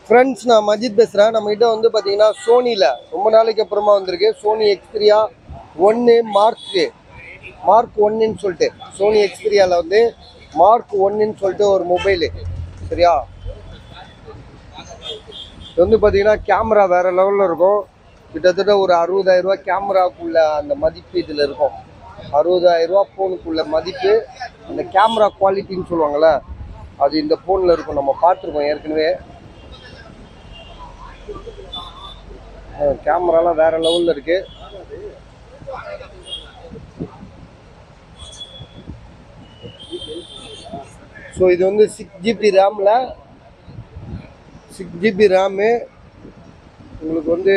friends நான் மஜித் பேசுகிறேன் நம்மகிட்ட வந்து பார்த்தீங்கன்னா சோனியில் ரொம்ப நாளைக்கு அப்புறமா வந்திருக்கு சோனி எக்ஸ்பிரியா ஒன்று மார்க் மார்க் ஒன்றுன்னு சொல்லிட்டு சோனி எக்ஸ்பிரியாவில் வந்து மார்க் ஒன்றுன்னு சொல்லிட்டு ஒரு மொபைலு சரியா இது வந்து பார்த்தீங்கன்னா கேமரா வேற லெவலில் இருக்கும் கிட்டத்தட்ட ஒரு அறுபதாயிரம் ரூபாய் கேமராக்குள்ள அந்த மதிப்பு இதில் இருக்கும் அறுபதாயிரம் ரூபா ஃபோனுக்குள்ள மதிப்பு அந்த கேமரா குவாலிட்டின்னு சொல்லுவாங்கள்ல அது இந்த ஃபோனில் இருக்கும் நம்ம பார்த்துருக்கோம் ஏற்கனவே கேமராலாம் வேற லெவலில் இருக்கு ஸோ இது வந்து சிக்ஸ் ஜிபி ரேமில் சிக்ஸ் ஜிபி ரேமு உங்களுக்கு வந்து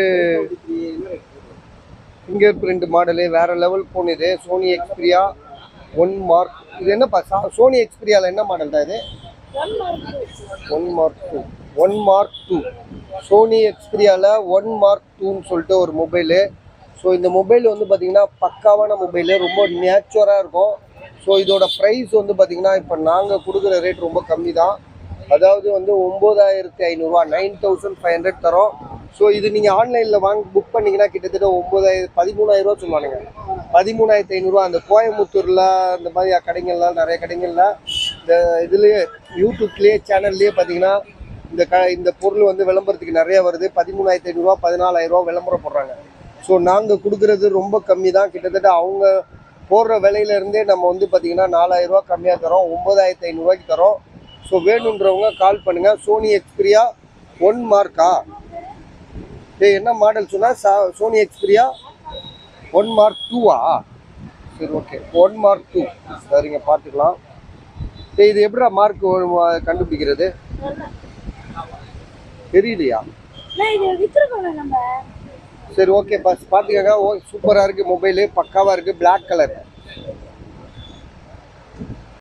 ஃபிங்கர் பிரிண்ட் மாடலு வேற லெவல் ஃபோன் இது சோனி எக்ஸ்பிரியா ஒன் மார்க் இது என்னப்பா சா- சோனி எக்ஸ்பிரியாவில் என்ன மாடல் தான் இது one mark two one mark two Sony எக்ஸ்பிரியாவில் ஒன் மார்க் டூன்னு சொல்லிட்டு ஒரு மொபைலு ஸோ இந்த மொபைல் வந்து பார்த்தீங்கன்னா பக்காவான மொபைலு ரொம்ப நேச்சுராக இருக்கும் ஸோ இதோட ப்ரைஸ் வந்து பார்த்தீங்கன்னா இப்போ நாங்கள் கொடுக்குற ரேட் ரொம்ப கம்மி தான் அதாவது வந்து ஒம்பதாயிரத்தி ஐநூறுரூவா நைன் தௌசண்ட் ஃபைவ் ஹண்ட்ரட் தரோம் ஸோ இது நீங்கள் ஆன்லைனில் வாங்கி புக் பண்ணீங்கன்னா கிட்டத்தட்ட ஒம்பதாயிரம் பதிமூணாயிரரூவா சொல்லுவானுங்க பதிமூணாயிரத்தி ஐநூறுரூவா அந்த கோயம்புத்தூரில் இந்த மாதிரி கடைகள்லாம் நிறைய கடைகளில் இந்த இதுலேயே யூடியூப்லேயே சேனல்லையே பார்த்தீங்கன்னா இந்த க இந்த பொருள் வந்து விளம்பரத்துக்கு நிறைய வருது பதிமூணாயிரத்தி ஐநூறுரூவா பதினாலாயிரரூவா விளம்பரம் போடுறாங்க ஸோ நாங்கள் கொடுக்குறது ரொம்ப கம்மி தான் கிட்டத்தட்ட அவங்க போடுற விலையில இருந்தே நம்ம வந்து பார்த்தீங்கன்னா நாலாயிரரூவா கம்மியாக தரோம் ஒம்பதாயிரத்தி ஐநூறுரூவாய்க்கு தரோம் ஸோ வேணுன்றவங்க கால் பண்ணுங்கள் சோனி எக்ஸ்பிரியா ஒன் மார்க்கா டேய் என்ன மாடல் சொன்னால் சா சோனி எக்ஸ்பிரியா ஒன் மார்க் டூவா சரி ஓகே ஒன் மார்க் டூ சரிங்க பார்த்துக்கலாம் டேய் இது எப்படிடா மார்க் கண்டுபிடிக்கிறது தெரியலையா நான் இது வித்துருக்கோம்ல நம்ம சரி ஓகே பஸ் பார்த்துக்கங்க ஓ சூப்பராக இருக்குது மொபைலு பக்காவாக இருக்குது Black கலர்